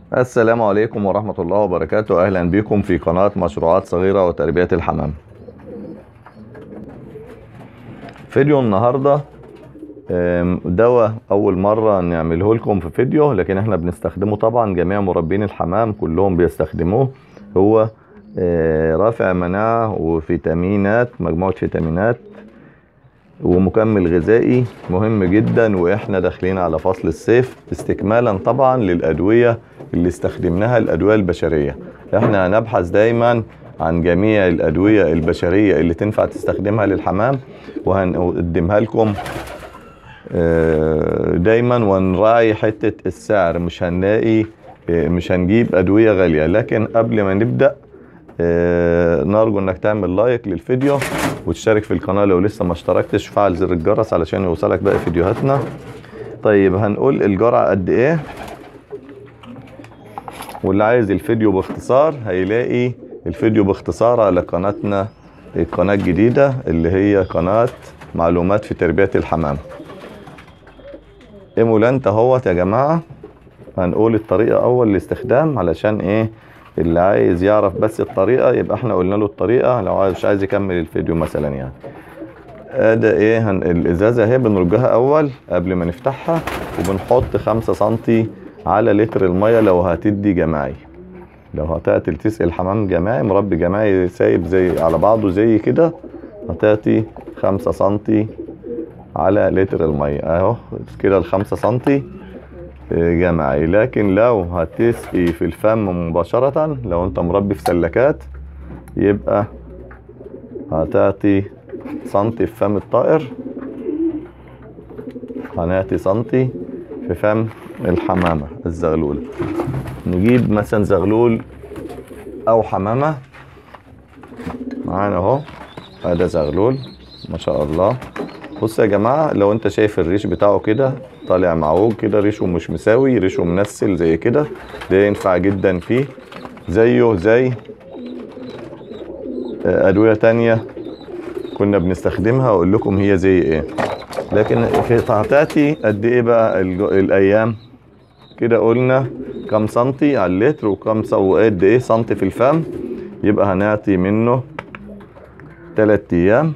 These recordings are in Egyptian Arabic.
السلام عليكم ورحمة الله وبركاته أهلا بكم في قناة مشروعات صغيرة وتربية الحمام فيديو النهاردة آم، دواء أول مرة نعمله لكم في فيديو لكن احنا بنستخدمه طبعا جميع مربين الحمام كلهم بيستخدموه هو آه، رافع مناعة وفيتامينات مجموعة فيتامينات ومكمل غذائي مهم جدا واحنا داخلين على فصل الصيف استكمالا طبعا للادويه اللي استخدمناها الادويه البشريه احنا هنبحث دايما عن جميع الادويه البشريه اللي تنفع تستخدمها للحمام وهنقدمها لكم آه، دايما ونراعي حته السعر مش هنلاقي آه، مش هنجيب ادويه غاليه لكن قبل ما نبدا آه، نرجو انك تعمل لايك للفيديو وتشترك في القناه لو لسه ما اشتركتش وفعل زر الجرس علشان يوصلك باقي فيديوهاتنا طيب هنقول الجرعه قد ايه واللي عايز الفيديو باختصار هيلاقي الفيديو باختصار على قناتنا القناه الجديده اللي هي قناه معلومات في تربيه الحمام ايمولانت اهوت يا جماعه هنقول الطريقه اول الاستخدام علشان ايه اللي عايز يعرف بس الطريقه يبقى احنا قلنا له الطريقه لو عايز- مش عايز يكمل الفيديو مثلا يعني ادي ايه هن... الازازه اهي بنرجها اول قبل ما نفتحها وبنحط خمسة سنتي على لتر الميه لو هتدي جماعي لو هتعطي تسقي الحمام جماعي مربي جماعي سايب زي على بعضه زي كده هتعطي خمسة سنتي على لتر الميه اهو كده الخمسة سنتي جماعي لكن لو هتسقي في الفم مباشرة لو انت مربي في سلكات يبقى هتعطي سنتي في فم الطائر هنعطي سنتي في فم الحمامة الزغلول نجيب مثلا زغلول او حمامة معانا اهو هذا زغلول ما شاء الله بص يا جماعة لو انت شايف الريش بتاعه كده طالع معوج كده ريشه مش مساوي ريشه منسل زي كده ده ينفع جدا فيه زيه زي آه، أدوية تانية كنا بنستخدمها واقول لكم هي زي ايه لكن في تعطاتي قد ايه بقى الج- الايام كده قلنا كم سنتي على اللتر وكم س- وقد ايه سنتي في الفم يبقى هنعطي منه تلات ايام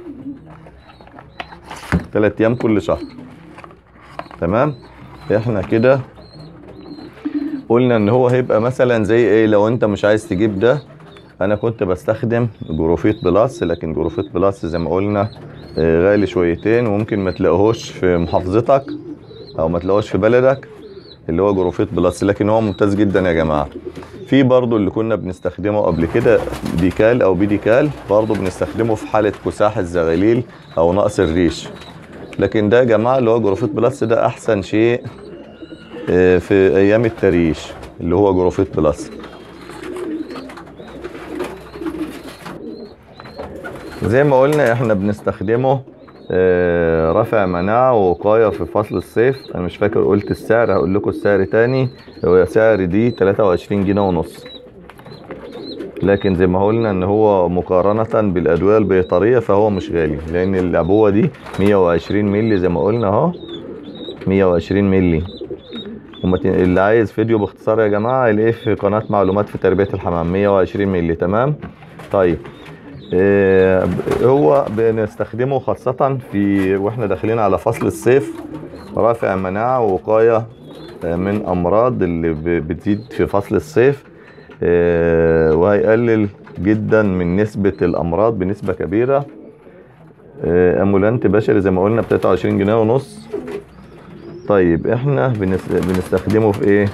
تلات ايام كل شهر تمام احنا كده قلنا ان هو هيبقى مثلا زي ايه لو انت مش عايز تجيب ده انا كنت بستخدم جروفيت بلس لكن جروفيت بلس زي ما قلنا آه، غالي شويتين وممكن ما تلاقوهوش في محافظتك او ما تلاقوهوش في بلدك اللي هو جروفيت بلس لكن هو ممتاز جدا يا جماعه في برضو اللي كنا بنستخدمه قبل كده ديكال او بيديكال برضو بنستخدمه في حاله كساح الزغاليل او نقص الريش لكن ده يا جماعه اللي هو جروفيت بلس ده احسن شيء آه، في ايام التريش اللي هو جروفيت بلس زي ما قلنا احنا بنستخدمه آه، رافع مناعة ووقاية في فصل الصيف انا مش فاكر قلت السعر هقول لكم السعر تاني هو سعر دي 23 جنيه ونص لكن زي ما قلنا ان هو مقارنة بالادوية البيطرية فهو مش غالي لان العبوة دي 120 مللي زي ما قلنا اهو 120 مللي وما ت- اللي عايز فيديو باختصار يا جماعة يلاقيه في قناة معلومات في تربية الحمام 120 مللي تمام طيب إيه، ب- هو بنستخدمه خاصة في واحنا داخلين على فصل الصيف رافع مناعة ووقاية آه، من أمراض اللي ب- بتزيد في فصل الصيف آه، وهيقلل جدا من نسبة الأمراض بنسبة كبيرة آه، أمولانت بشري زي ما قلنا ب 23 جنيه ونص طيب احنا بنس- بنستخدمه في ايه؟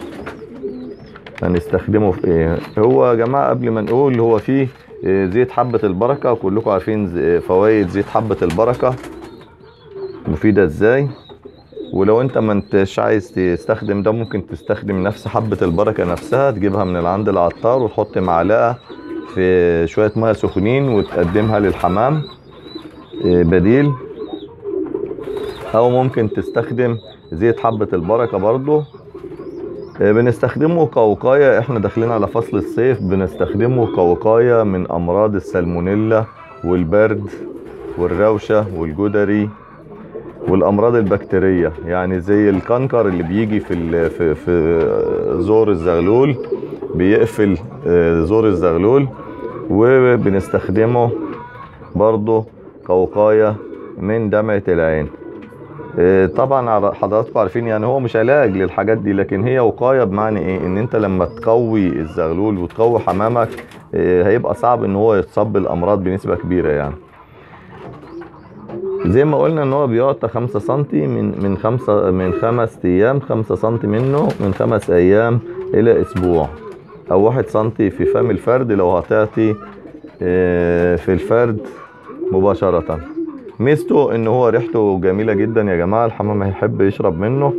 هنستخدمه في ايه هو يا جماعه قبل ما نقول هو فيه آه، زيت حبه البركه وكلكم عارفين ز- آه، فوائد زيت حبه البركه مفيده ازاي ولو انت ما انتش عايز تستخدم ده ممكن تستخدم نفس حبه البركه نفسها تجيبها من عند العطار وتحط معلقه في شويه ميه سخنين وتقدمها للحمام آه، بديل او ممكن تستخدم زيت حبه البركه برضو آه، بنستخدمه كوقاية احنا داخلين على فصل الصيف بنستخدمه كوقاية من امراض السالمونيلا والبرد والروشة والجدري والامراض البكتيريه يعني زي الكنكر اللي بيجي في ال- في في زور الزغلول بيقفل آه، زور الزغلول وبنستخدمه برضه كوقايه من دمعه العين آه، طبعا عر- حضراتكم عارفين يعني هو مش علاج للحاجات دي لكن هي وقايه بمعنى ايه ان انت لما تقوي الزغلول وتقوي حمامك آه، هيبقى صعب ان هو يتصاب بالامراض بنسبه كبيره يعني زي ما قلنا ان هو بيقعد 5 سنتي من من خمسة من خمس ايام 5 سنتي منه من خمس ايام الى اسبوع او واحد سنتي في فم الفرد لو هتعطي آه، في الفرد مباشرة ميزته ان هو ريحته جميلة جدا يا جماعة الحمام هيحب يشرب منه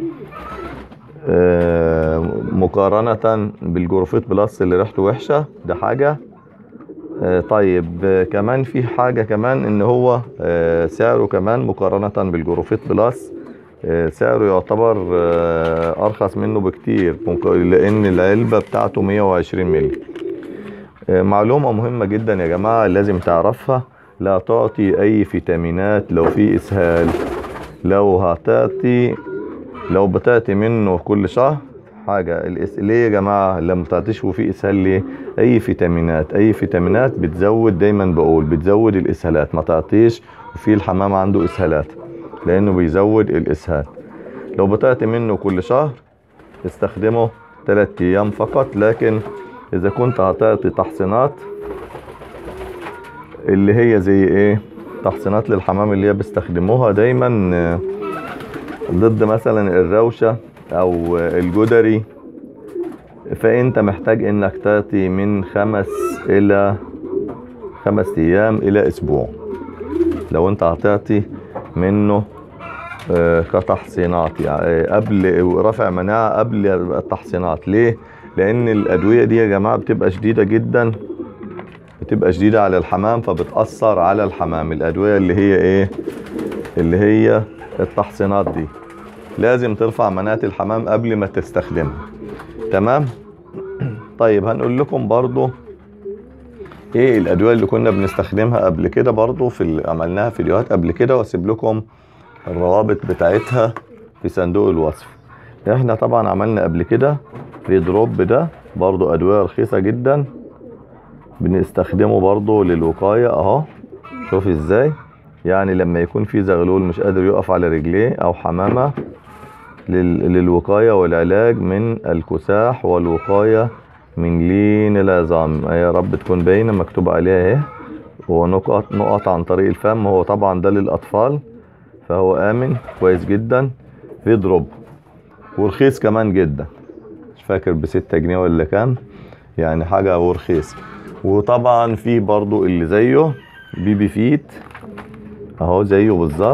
آه، مقارنة بالجروفيت بلس اللي ريحته وحشة ده حاجة آه، طيب آه، كمان في حاجة كمان ان هو آه، سعره كمان مقارنة بالجروفيت بلس آه، سعره يعتبر آه، ارخص منه بكتير مق- لان العلبة بتاعته 120 مللي آه، معلومة مهمة جدا يا جماعة لازم تعرفها لا تعطي اي فيتامينات لو في اسهال لو هتعطي لو بتعطي منه كل شهر حاجة الإس... ليه يا جماعة لما تعطيش وفي إسهال ليه أي فيتامينات أي فيتامينات بتزود دايما بقول بتزود الإسهالات ما تعطيش وفي الحمام عنده إسهالات لأنه بيزود الإسهال لو بتعطي منه كل شهر استخدمه ثلاثة أيام فقط لكن إذا كنت هتعطي تحصينات اللي هي زي إيه تحصينات للحمام اللي هي بيستخدموها دايما آه، ضد مثلا الروشة او الجدري فانت محتاج انك تعطي من خمس الى خمس ايام الى اسبوع لو انت هتعطي منه آه، كتحصينات يعني آه، قبل رفع مناعة قبل التحصينات ليه لان الادوية دي يا جماعة بتبقى شديدة جدا بتبقى شديدة على الحمام فبتأثر على الحمام الادوية اللي هي ايه اللي هي التحصينات دي لازم ترفع مناعة الحمام قبل ما تستخدمها تمام طيب هنقول لكم برضو ايه الادوية اللي كنا بنستخدمها قبل كده برضو في ال- عملناها فيديوهات قبل كده واسيب لكم الروابط بتاعتها في صندوق الوصف احنا طبعا عملنا قبل كده في دروب ده برضو ادوية رخيصة جدا بنستخدمه برضو للوقاية اهو شوف ازاي يعني لما يكون في زغلول مش قادر يقف على رجليه او حمامة لل- للوقاية والعلاج من الكساح والوقاية من لين العظام يا رب تكون باينة مكتوب عليها اهي ونقط نقط عن طريق الفم هو طبعا ده للأطفال فهو آمن كويس جدا في دروب ورخيص كمان جدا مش فاكر بستة جنيه ولا كام يعني حاجة ورخيص وطبعا في برضو اللي زيه بيبي فيت اهو زيه بالظبط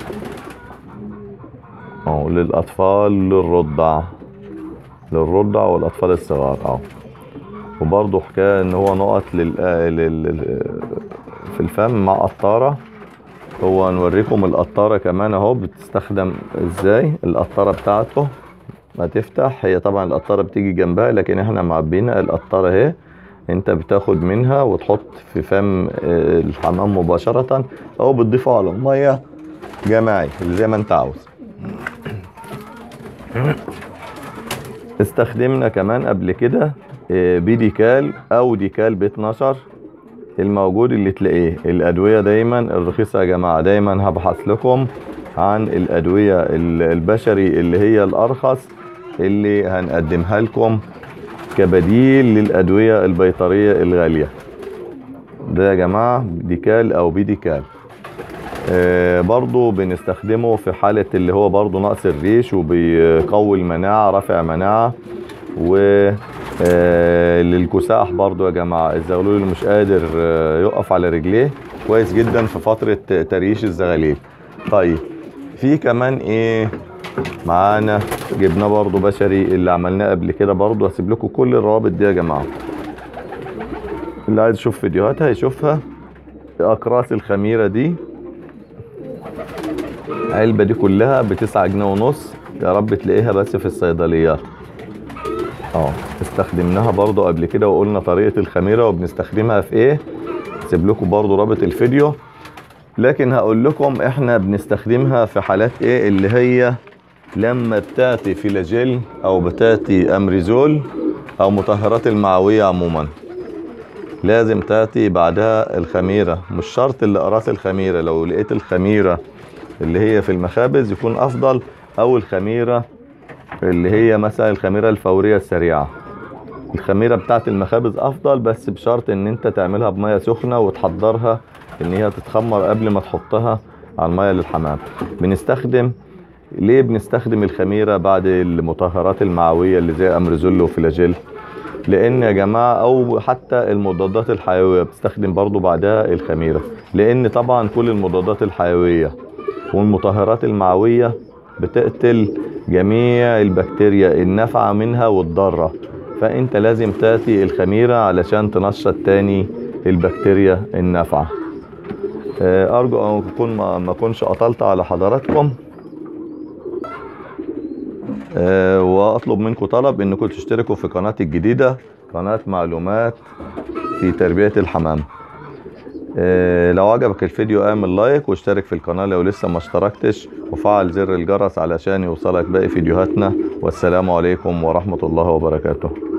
اهو للاطفال للرضع للرضع والاطفال الصغار اهو وبرضه حكايه ان هو نقط لل... لل... في الفم مع قطاره هو نوريكم القطاره كمان اهو بتستخدم ازاي القطاره بتاعته ما تفتح هي طبعا القطاره بتيجي جنبها لكن احنا معبينا القطاره اهي انت بتاخد منها وتحط في فم آه، الحمام مباشره او بتضيفه على الميه جماعي اللي زي ما انت عاوز استخدمنا كمان قبل كده آه، بيديكال او ديكال ب 12 الموجود اللي تلاقيه الادويه دايما الرخيصه يا جماعه دايما هبحث لكم عن الادويه ال- البشري اللي هي الارخص اللي هنقدمها لكم كبديل للادويه البيطريه الغاليه ده يا جماعه ديكال او بيديكال آه، برضو بنستخدمه في حالة اللي هو برضو نقص الريش وبيقوي المناعة رافع مناعة و آه، للكساح برضو يا جماعة الزغلول اللي مش قادر آه، يقف على رجليه كويس جدا في فترة تريش الزغاليل طيب في كمان ايه معانا جبناه برضو بشري اللي عملناه قبل كده برضو هسيب لكم كل الروابط دي يا جماعة اللي عايز يشوف فيديوهاتها يشوفها اقراص الخميرة دي العلبة دي كلها بتسعة جنيه ونص يا رب تلاقيها بس في الصيدليات اه استخدمناها برضو قبل كده وقلنا طريقة الخميرة وبنستخدمها في ايه سيب لكم برضو رابط الفيديو لكن هقول لكم احنا بنستخدمها في حالات ايه اللي هي لما بتاتي فيلاجيل او بتاتي امريزول او مطهرات المعوية عموما لازم تاتي بعدها الخميرة مش شرط اللي قراص الخميرة لو لقيت الخميرة اللي هي في المخابز يكون افضل او الخميرة اللي هي مثلا الخميرة الفورية السريعة الخميرة بتاعت المخابز افضل بس بشرط ان انت تعملها بمية سخنة وتحضرها ان هي تتخمر قبل ما تحطها على المية للحمام بنستخدم ليه بنستخدم الخميرة بعد المطهرات المعوية اللي زي امريزول وفلاجيل لان يا جماعة او حتى المضادات الحيوية بتستخدم برضو بعدها الخميرة لان طبعا كل المضادات الحيوية والمطهرات المعوية بتقتل جميع البكتيريا النافعة منها والضارة فانت لازم تاتي الخميرة علشان تنشط تاني البكتيريا النافعة آه، ارجو ان اكون ما ما اكونش قطلت على حضراتكم آه، واطلب منكم طلب انكم تشتركوا في قناتي الجديدة قناة معلومات في تربية الحمام آه، لو عجبك الفيديو اعمل لايك واشترك في القناة لو لسه ما اشتركتش وفعل زر الجرس علشان يوصلك باقي فيديوهاتنا والسلام عليكم ورحمة الله وبركاته